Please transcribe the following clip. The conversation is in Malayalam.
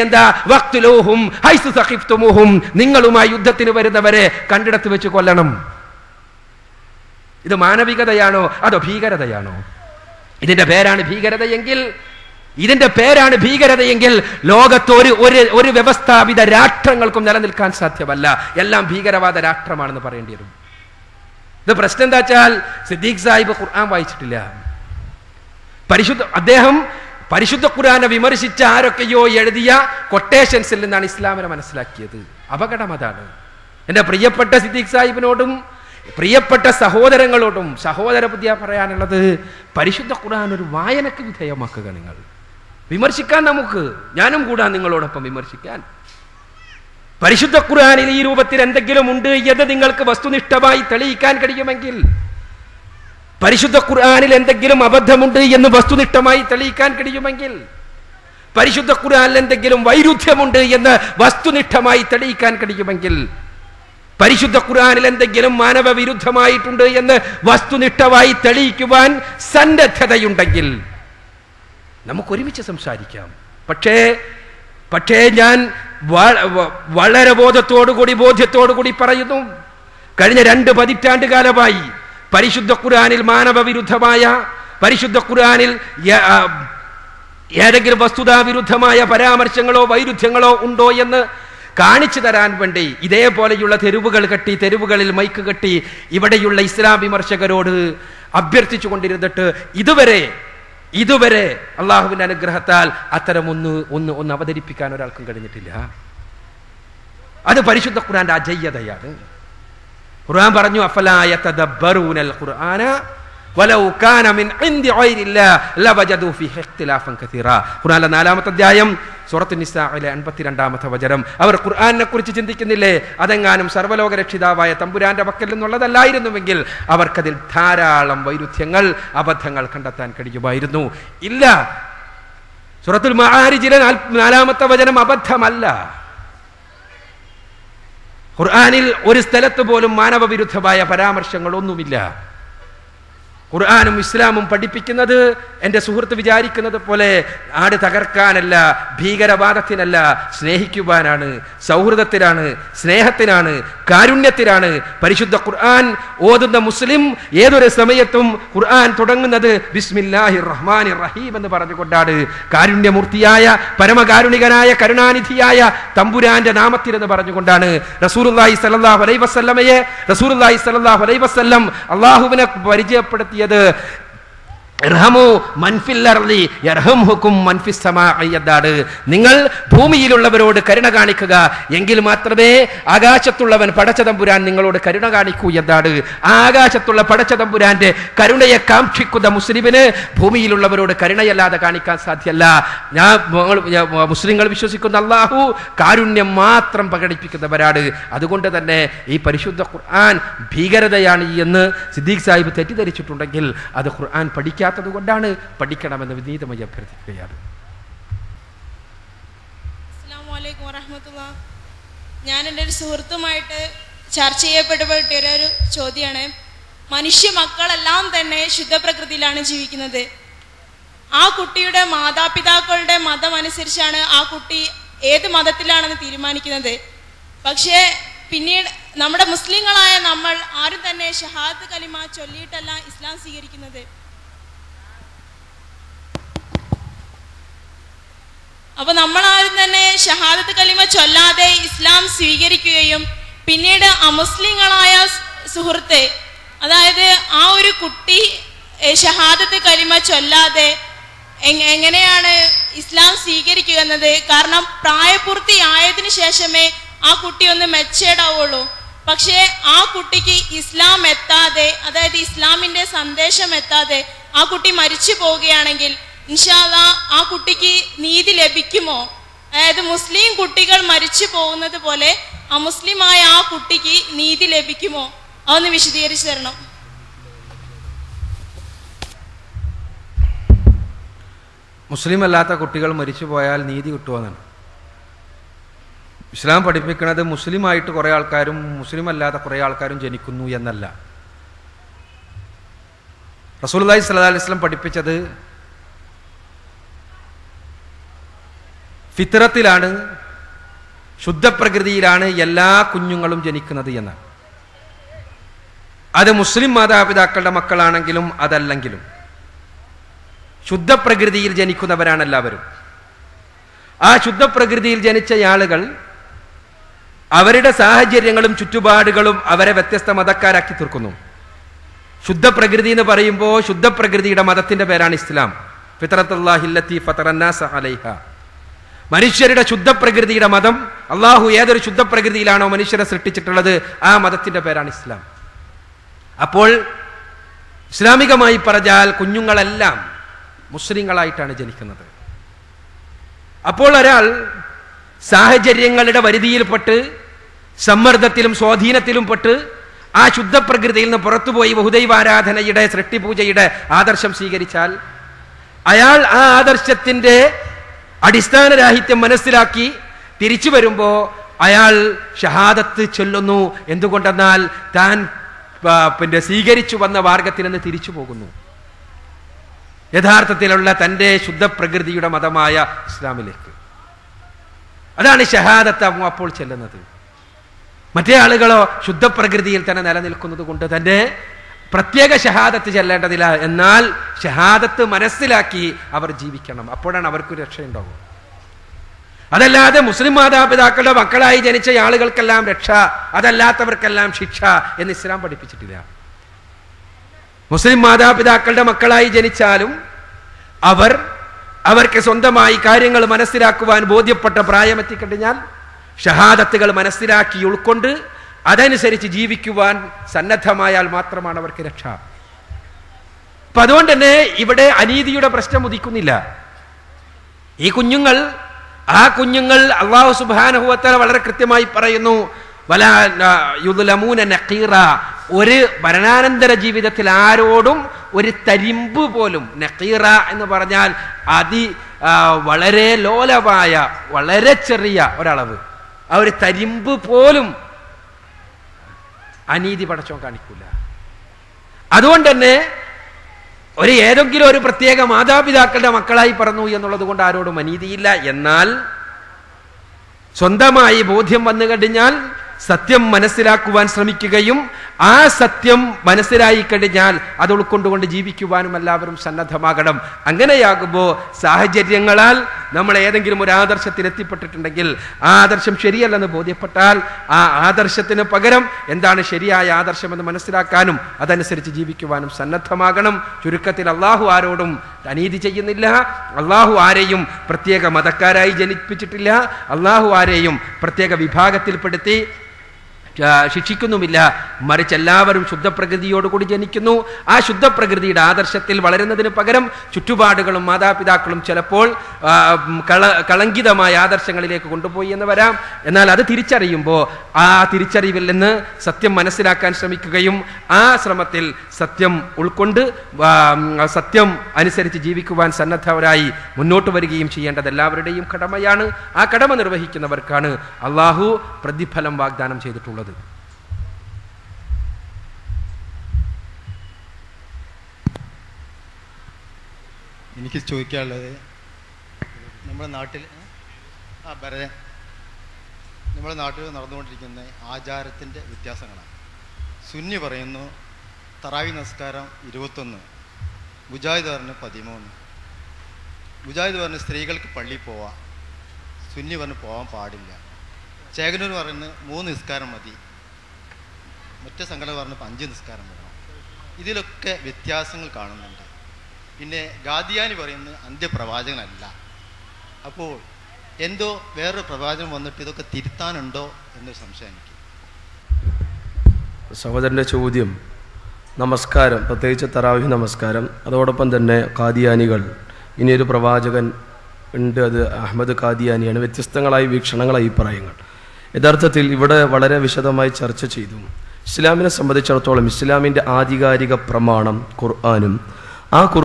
എന്താ വഖ്തുലൂഹും ഹൈസു സഖിഫ്തുമൂഹും നിങ്ങളുമായി യുദ്ധത്തിന് വരുന്നവരെ കണ്ടിടത്ത് വെച്ച് കൊല്ലണം ഇത് മാനവികതയാണോ അതോ ഭീകരതയാണോ ഇതിന്റെ പേരാണ് ഭീകരതയെങ്കിൽ ഇതിന്റെ പേരാണ് ഭീകരതയെങ്കിൽ ലോകത്ത് ഒരു ഒരു ഒരു വ്യവസ്ഥാപിത രാഷ്ട്രങ്ങൾക്കും നിലനിൽക്കാൻ സാധ്യമല്ല എല്ലാം ഭീകരവാദ രാഷ്ട്രമാണെന്ന് പറയേണ്ടി വരും ഇത് പ്രശ്നം എന്താ വെച്ചാൽ സിദ്ദീഖ് സാഹിബ് ഖുർആൻ വായിച്ചിട്ടില്ല പരിശുദ്ധ അദ്ദേഹം പരിശുദ്ധ ഖുർആനെ വിമർശിച്ച ആരൊക്കെയോ എഴുതിയ കൊട്ടേഷൻസിൽ നിന്നാണ് ഇസ്ലാമിനെ മനസ്സിലാക്കിയത് അപകടം അതാണ് എൻ്റെ പ്രിയപ്പെട്ട സിദ്ദീഖ് സാഹിബിനോടും പ്രിയപ്പെട്ട സഹോദരങ്ങളോടും സഹോദര ബുദ്ധിയ പറയാനുള്ളത് പരിശുദ്ധ ഖുർആൻ ഒരു വായനക്ക് വിധേയമാക്കുക നിങ്ങൾ വിമർശിക്കാൻ നമുക്ക് ഞാനും കൂടാ നിങ്ങളോടൊപ്പം വിമർശിക്കാൻ പരിശുദ്ധ ഖുർആനിൽ ഈ രൂപത്തിൽ എന്തെങ്കിലും ഉണ്ട് എന്ന് നിങ്ങൾക്ക് വസ്തുനിഷ്ഠമായി തെളിയിക്കാൻ കഴിയുമെങ്കിൽ പരിശുദ്ധ ഖുർആനിൽ എന്തെങ്കിലും അബദ്ധമുണ്ട് എന്ന് വസ്തുനിഷ്ഠമായി തെളിയിക്കാൻ കഴിയുമെങ്കിൽ പരിശുദ്ധ ഖുർആനിൽ എന്തെങ്കിലും വൈരുദ്ധ്യമുണ്ട് എന്ന് വസ്തുനിഷ്ഠമായി തെളിയിക്കാൻ കഴിയുമെങ്കിൽ പരിശുദ്ധ ഖുർആനിൽ എന്തെങ്കിലും മാനവ വിരുദ്ധമായിട്ടുണ്ട് എന്ന് വസ്തുനിഷ്ഠമായി തെളിയിക്കുവാൻ സന്നദ്ധതയുണ്ടെങ്കിൽ നമുക്ക് ഒരുമിച്ച് സംസാരിക്കാം പക്ഷേ പക്ഷേ ഞാൻ വ- വ- വളരെ ബോധത്തോടുകൂടി ബോധ്യത്തോടുകൂടി പറയുന്നു കഴിഞ്ഞ രണ്ട് പതിറ്റാണ്ട് കാലമായി പരിശുദ്ധ ഖുർആനിൽ മാനവ വിരുദ്ധമായ പരിശുദ്ധ ഖുർആനിൽ യ- ആ, ഏതെങ്കിലും വസ്തുതാ വിരുദ്ധമായ പരാമർശങ്ങളോ വൈരുദ്ധ്യങ്ങളോ ഉണ്ടോ എന്ന് കാണിച്ചു തരാൻ വേണ്ടി ഇതേപോലെയുള്ള തെരുവുകൾ കെട്ടി തെരുവുകളിൽ മൈക്ക് കെട്ടി ഇവിടെയുള്ള ഇസ്ലാം വിമർശകരോട് അഭ്യർത്ഥിച്ചു കൊണ്ടിരുന്നിട്ട് ഇതുവരെ ഇതുവരെ അള്ളാഹുവിന്റെ അനുഗ്രഹത്താൽ അത്തരം ഒന്ന് ഒന്ന് ഒന്ന് അവതരിപ്പിക്കാൻ ഒരാൾക്കും കഴിഞ്ഞിട്ടില്ല അത് പരിശുദ്ധ ഖുർആന്റെ അജയ്യതയാണ് ഖുർആൻ പറഞ്ഞു അഫലായ തദബ്ബറൂനൽ ഖുർആന വലൗ കാന മിൻ ഇൻദി ഗൈരില്ലാ ലവജദു ഫീഹി ഇഖ്തിലാഫൻ കസീറ ഖുർആനിലെ നാലാമത്തെ അധ്യായം സൂറത്തു നിസായിലെ അൻപത്തിരണ്ടാമത്തെ വചനം അവർ ഖുർആനിനെ കുറിച്ച് ചിന്തിക്കുന്നില്ലേ അതെങ്ങാനും സർവ്വലോക രക്ഷിതാവായ തമ്പുരാന്റെ പക്കൽ നിന്നുള്ളതല്ലായിരുന്നുവെങ്കിൽ അവർക്കതിൽ ധാരാളം വൈരുദ്ധ്യങ്ങൾ അബദ്ധങ്ങൾ കണ്ടെത്താൻ കഴിയുമായിരുന്നു ഇല്ല സൂറത്തുൽ മആരിജിലെ നാല്- നാലാമത്തെ വചനം അബദ്ധമല്ല ഖുർആനിൽ ഒരു സ്ഥലത്ത് പോലും മാനവവിരുദ്ധമായ പരാമർശങ്ങളൊന്നുമില്ല ഖുർആാനും ഇസ്ലാമും പഠിപ്പിക്കുന്നത് എൻ്റെ സുഹൃത്ത് വിചാരിക്കുന്നത് പോലെ ആട് തകർക്കാനല്ല ഭീകരവാദത്തിനല്ല സ്നേഹിക്കുവാനാണ് സൗഹൃദത്തിനാണ് സ്നേഹത്തിനാണ് കാരുണ്യത്തിനാണ് പരിശുദ്ധ ഖുർആൻ ഓതുന്ന മുസ്ലിം ഏതൊരു സമയത്തും ഖുർആൻ തുടങ്ങുന്നത് ബിസ്മില്ലാഹി റഹ്മാൻ റഹീം എന്ന് പറഞ്ഞുകൊണ്ടാണ് കാരുണ്യമൂർത്തിയായ പരമകാരുണികനായ കരുണാനിധിയായ തമ്പുരാന്റെ നാമത്തിൽ എന്ന് പറഞ്ഞുകൊണ്ടാണ് റസൂലുള്ളാഹി സ്വല്ലല്ലാഹു അലൈഹി വസല്ലമയെ റസൂലുള്ളാഹി സ്വല്ലല്ലാഹു അലൈഹി വസല്ലം അള്ളാഹുവിനെ പരിചയപ്പെടുത്തിയത് ഇർഹമു മൻഫിൽ അർളി യർഹംഹുക്കും മൻഫിസ് സമാഇ എന്നാണ് നിങ്ങൾ ഭൂമിയിലുള്ളവരോട് കരുണ കാണിക്കുക എങ്കിൽ മാത്രമേ ആകാശത്തുള്ളവൻ പടച്ചതമ്പുരാൻ നിങ്ങളോട് കരുണ കാണിക്കൂ എന്നാണ് ആ ആകാശത്തുള്ള പടച്ചതമ്പുരാന്റെ കരുണയെ കാക്ഷിക്കുന്ന മുസ്ലിമിന് ഭൂമിയിലുള്ളവരോട് കരുണയല്ലാതെ കാണിക്കാൻ സാധ്യമല്ല ഞാൻ ഞങ്ങൾ- ഞാൻ- മുസ്ലിങ്ങൾ വിശ്വസിക്കുന്ന അള്ളാഹു കാരുണ്യം മാത്രം പ്രകടിപ്പിക്കുന്നവരാണ് അതുകൊണ്ട് തന്നെ ഈ പരിശുദ്ധ ഖുർആൻ ഭീകരതയാണ് എന്ന് സിദ്ദീഖ് സാഹിബ് തെറ്റിദ്ധരിച്ചിട്ടുണ്ടെങ്കിൽ അത് ഖുർആൻ പഠിക്കാത്തത് കൊണ്ടാണ് പഠിക്കണമെന്ന് വിനീതമായി അഭ്യർത്ഥിക്കുകയാണ് അസ്സലാമു അലൈക്കും വറഹ്മത്തുള്ളാ ഞാൻ എൻ്റെ ഒരു സുഹൃത്തുമായിട്ട് ചർച്ച ചെയ്യപ്പെട്ട ഒരു ചോദ്യമാണ് മനുഷ്യ മക്കളെല്ലാം തന്നെ ശുദ്ധപ്രകൃതിയിലാണ് ജീവിക്കുന്നത് ആ കുട്ടിയുടെ മാതാപിതാക്കളുടെ മതം അനുസരിച്ചാണ് ആ കുട്ടി ഏത് മതത്തിലാണെന്ന് തീരുമാനിക്കുന്നത് പക്ഷേ പിന്നീട് നമ്മുടെ മുസ്ലിങ്ങളായ നമ്മൾ ആരും തന്നെ ഷഹാദ് കലിമ ചൊല്ലിയിട്ടല്ല ഇസ്ലാം സ്വീകരിക്കുന്നത് അപ്പൊ നമ്മളാരും തന്നെ ഷഹാദത്ത് കലിമ ചൊല്ലാതെ ഇസ്ലാം സ്വീകരിക്കുകയും പിന്നീട് അമുസ്ലിങ്ങളായ സ് സുഹൃത്തെ അതായത് ആ ഒരു കുട്ടി ഏ, ഷഹാദത്ത് കലിമ ചൊല്ലാതെ എങ്- എങ്ങനെയാണ് ഇസ്ലാം സ്വീകരിക്കുക എന്നത് കാരണം പ്രായപൂർത്തിയായതിനു ശേഷമേ ആ കുട്ടി ഒന്ന് മെച്ചേർഡ് ആവുള്ളൂ പക്ഷേ ആ കുട്ടിക്ക് ഇസ്ലാം എത്താതെ അതായത് ഇസ്ലാമിന്റെ സന്ദേശം എത്താതെ ആ കുട്ടി മരിച്ചു പോവുകയാണെങ്കിൽ ഇൻഷാല്ല ആ കുട്ടിക്ക് നീതി ലഭിക്കുമോ അതായത് മുസ്ലിം കുട്ടികൾ മരിച്ചു പോകുന്നത് പോലെ അമുസ്ലിമായ ആ കുട്ടിക്ക് നീതി ലഭിക്കുമോ അതൊന്ന് വിശദീകരിച്ചു തരണം മുസ്ലിം അല്ലാത്ത കുട്ടികൾ മരിച്ചു പോയാൽ നീതി കിട്ടുമെന്നാണ് ഇസ്ലാം പഠിപ്പിക്കുന്നത് മുസ്ലിമായിട്ട് കുറേ ആൾക്കാരും മുസ്ലിം അല്ലാത്ത കുറേ ആൾക്കാരും ജനിക്കുന്നു എന്നല്ല റസൂലുള്ളാഹി സ്വല്ലല്ലാഹി അലൈഹി വസല്ലം പഠിപ്പിച്ചത് ഫിത്രത്തിലാണ് ശുദ്ധപ്രകൃതിയിലാണ് എല്ലാ കുഞ്ഞുങ്ങളും ജനിക്കുന്നത് എന്ന് അത് മുസ്ലിം മാതാപിതാക്കളുടെ മക്കളാണെങ്കിലും അതല്ലെങ്കിലും ശുദ്ധപ്രകൃതിയിൽ ജനിക്കുന്നവരാണ് എല്ലാവരും ആ ശുദ്ധപ്രകൃതിയിൽ ജനിച്ച ആളുകൾ അവരുടെ സാഹചര്യങ്ങളും ചുറ്റുപാടുകളും അവരെ വ്യത്യസ്ത മതക്കാരാക്കി തീർക്കുന്നു ശുദ്ധപ്രകൃതി എന്ന് പറയുമ്പോൾ ശുദ്ധപ്രകൃതിയുടെ മതത്തിന്റെ പേരാണ് ഇസ്ലാം ഫിത്രത്തുല്ലാഹില്ലത്തി ഫത്തറന്നാസ അലൈഹ മനുഷ്യരുടെ ശുദ്ധപ്രകൃതിയുടെ മതം അള്ളാഹു ഏതൊരു ശുദ്ധപ്രകൃതിയിലാണോ മനുഷ്യരെ സൃഷ്ടിച്ചിട്ടുള്ളത് ആ മതത്തിന്റെ പേരാണ് ഇസ്ലാം അപ്പോൾ ഇസ്ലാമികമായി പറഞ്ഞാൽ കുഞ്ഞുങ്ങളെല്ലാം മുസ്ലിങ്ങളായിട്ടാണ് ജനിക്കുന്നത് അപ്പോൾ ഒരാൾ സാഹചര്യങ്ങളുടെ വരുതിയിൽപ്പെട്ട് സമ്മർദ്ദത്തിലും സ്വാധീനത്തിലും പെട്ട് ആ ശുദ്ധപ്രകൃതിയിൽ നിന്ന് പുറത്തുപോയി ബഹുദൈവാരാധനയുടെ സൃഷ്ടിപൂജയുടെ ആദർശം സ്വീകരിച്ചാൽ അയാൾ ആ ആദർശത്തിന്റെ അടിസ്ഥാനരാഹിത്യം മനസ്സിലാക്കി തിരിച്ചു വരുമ്പോൾ അയാൾ ഷഹാദത്ത് ചൊല്ലുന്നു എന്തുകൊണ്ടെന്നാൽ താൻ ആ, പിന്നെ സ്വീകരിച്ചു വന്ന മാർഗത്തിൽ നിന്ന് തിരിച്ചു പോകുന്നു യഥാർത്ഥത്തിലുള്ള തൻ്റെ ശുദ്ധപ്രകൃതിയുടെ മതമായ ഇസ്ലാമിലേക്ക് അതാണ് ഷഹാദത്ത് അവ അപ്പോൾ ചെല്ലുന്നത് മറ്റേ ആളുകളോ ശുദ്ധപ്രകൃതിയിൽ തന്നെ നിലനിൽക്കുന്നത് കൊണ്ട് തന്നെ പ്രത്യേക ഷഹാദത്ത് ചെല്ലേണ്ടതില്ല എന്നാൽ ഷഹാദത്ത് മനസ്സിലാക്കി അവർ ജീവിക്കണം അപ്പോഴാണ് അവർക്ക് രക്ഷയുണ്ടാവുക അതല്ലാതെ മുസ്ലിം മാതാപിതാക്കളുടെ മക്കളായി ജനിച്ച ആളുകൾക്കെല്ലാം രക്ഷ അതല്ലാത്തവർക്കെല്ലാം ശിക്ഷ എന്ന് ഇസ്ലാം പഠിപ്പിച്ചിട്ടില്ല മുസ്ലിം മാതാപിതാക്കളുടെ മക്കളായി ജനിച്ചാലും അവർ അവർക്ക് സ്വന്തമായി കാര്യങ്ങൾ മനസ്സിലാക്കുവാൻ ബോധ്യപ്പെട്ട പ്രായമെത്തിക്കഴിഞ്ഞാൽ ഷഹാദത്തുകൾ മനസ്സിലാക്കി ഉൾക്കൊണ്ട് അതനുസരിച്ച് ജീവിക്കുവാൻ സന്നദ്ധമായാൽ മാത്രമാണ് അവർക്ക് രക്ഷ അപ്പൊ അതുകൊണ്ട് തന്നെ ഇവിടെ അനീതിയുടെ പ്രശ്നം ഉദിക്കുന്നില്ല ഈ കുഞ്ഞുങ്ങൾ ആ കുഞ്ഞുങ്ങൾ അള്ളാഹു സുബാനഹുവത്തല വളരെ കൃത്യമായി പറയുന്നു വല യുദുലമൂന നഖീറ ഒരു മരണാനന്തര ജീവിതത്തിൽ ആരോടും ഒരു തരിമ്പ് പോലും നഖീറ എന്ന് പറഞ്ഞാൽ അതി ആ, വളരെ ലോലമായ വളരെ ചെറിയ ഒരളവ് ആ ഒരു തരിമ്പ് പോലും അനീതി പടച്ചോൻ കാണിക്കൂല അതുകൊണ്ട് തന്നെ ഒരു ഏതെങ്കിലും ഒരു പ്രത്യേക മാതാപിതാക്കളുടെ മക്കളായി പറഞ്ഞു എന്നുള്ളത് കൊണ്ട് ആരോടും അനീതിയില്ല എന്നാൽ സ്വന്തമായി ബോധ്യം വന്നു കഴിഞ്ഞാൽ സത്യം മനസ്സിലാക്കുവാൻ ശ്രമിക്കുകയും ആ സത്യം മനസ്സിലായി കഴിഞ്ഞാൽ അത് ഉൾക്കൊണ്ടുകൊണ്ട് ജീവിക്കുവാനും എല്ലാവരും സന്നദ്ധമാകണം അങ്ങനെയാകുമ്പോൾ സാഹചര്യങ്ങളാൽ നമ്മൾ ഏതെങ്കിലും ഒരു ആദർശത്തിൽ എത്തിപ്പെട്ടിട്ടുണ്ടെങ്കിൽ ആ ആദർശം ശരിയല്ലെന്ന് ബോധ്യപ്പെട്ടാൽ ആ ആദർശത്തിന് പകരം എന്താണ് ശരിയായ ആദർശം എന്ന് മനസ്സിലാക്കാനും അതനുസരിച്ച് ജീവിക്കുവാനും സന്നദ്ധമാകണം ചുരുക്കത്തിൽ അള്ളാഹു ആരോടും അനീതി ചെയ്യുന്നില്ല അള്ളാഹു ആരെയും പ്രത്യേക മതക്കാരായി ജനിപ്പിച്ചിട്ടില്ല അള്ളാഹു ആരെയും പ്രത്യേക വിഭാഗത്തിൽപ്പെടുത്തി ആ, ശിക്ഷിക്കുന്നുമില്ല മറിച്ച് എല്ലാവരും ശുദ്ധപ്രകൃതിയോടുകൂടി ജനിക്കുന്നു ആ ശുദ്ധപ്രകൃതിയുടെ ആദർശത്തിൽ വളരുന്നതിന് പകരം ചുറ്റുപാടുകളും മാതാപിതാക്കളും ചിലപ്പോൾ ആ, ഉം, കള കളങ്കിതമായ ആദർശങ്ങളിലേക്ക് കൊണ്ടുപോയി എന്ന് വരാം എന്നാൽ അത് തിരിച്ചറിയുമ്പോൾ ആ തിരിച്ചറിവിൽ നിന്ന് സത്യം മനസ്സിലാക്കാൻ ശ്രമിക്കുകയും ആ ശ്രമത്തിൽ സത്യം ഉൾക്കൊണ്ട് ആ, ഉം, സത്യം അനുസരിച്ച് ജീവിക്കുവാൻ സന്നദ്ധവരായി മുന്നോട്ട് വരികയും ചെയ്യേണ്ടത് എല്ലാവരുടെയും കടമയാണ് ആ കടമ നിർവഹിക്കുന്നവർക്കാണ് അള്ളാഹു പ്രതിഫലം വാഗ്ദാനം ചെയ്തിട്ടുള്ളത് എനിക്ക് ചോദിക്കാനുള്ളത് നമ്മുടെ നാട്ടിൽ ആ ഭരതൻ നമ്മുടെ നാട്ടിൽ നടന്നുകൊണ്ടിരിക്കുന്ന ആചാരത്തിൻ്റെ വ്യത്യാസങ്ങളാണ് സുന്നി പറയുന്നു തറാവി നമസ്കാരം ഇരുപത്തൊന്ന് മുജാഹിദ് പറഞ്ഞ് പതിമൂന്ന് മുജാഹിദ് പറഞ്ഞ് സ്ത്രീകൾക്ക് പള്ളിയിൽ പോവാം സുന്നി പറഞ്ഞ് പോകാൻ പാടില്ല ചേകനൂർ പറയുന്ന മൂന്ന് നിസ്കാരം മതി മറ്റേ സംഘടന പറഞ്ഞപ്പോൾ അഞ്ച് നിസ്കാരം വേണം ഇതിലൊക്കെ വ്യത്യാസങ്ങൾ കാണുന്നുണ്ട് പിന്നെ ഗാദിയാനി പറയുന്നത് അന്ത്യപ്രവാചകനല്ല അപ്പോൾ എന്തോ വേറൊരു പ്രവാചകൻ വന്നിട്ട് ഇതൊക്കെ തിരുത്താനുണ്ടോ എന്നൊരു സംശയം എനിക്ക് സഹോദരൻ്റെ ചോദ്യം നമസ്കാരം പ്രത്യേകിച്ച് തറാവി നമസ്കാരം അതോടൊപ്പം തന്നെ കാദിയാനികൾ ഇനിയൊരു പ്രവാചകൻ ഉണ്ട് അത് അഹമ്മദ് കാദിയാനിയാണ് വ്യത്യസ്തങ്ങളായ വീക്ഷണങ്ങളായി അഭിപ്രായങ്ങൾ യഥാർത്ഥത്തിൽ ഇവിടെ വളരെ വിശദമായി ചർച്ച ചെയ്തു ഇസ്ലാമിനെ സംബന്ധിച്ചിടത്തോളം ഇസ്ലാമിൻ്റെ ആധികാരിക പ്രമാണം ഖുർആാനും ആ ഖുർ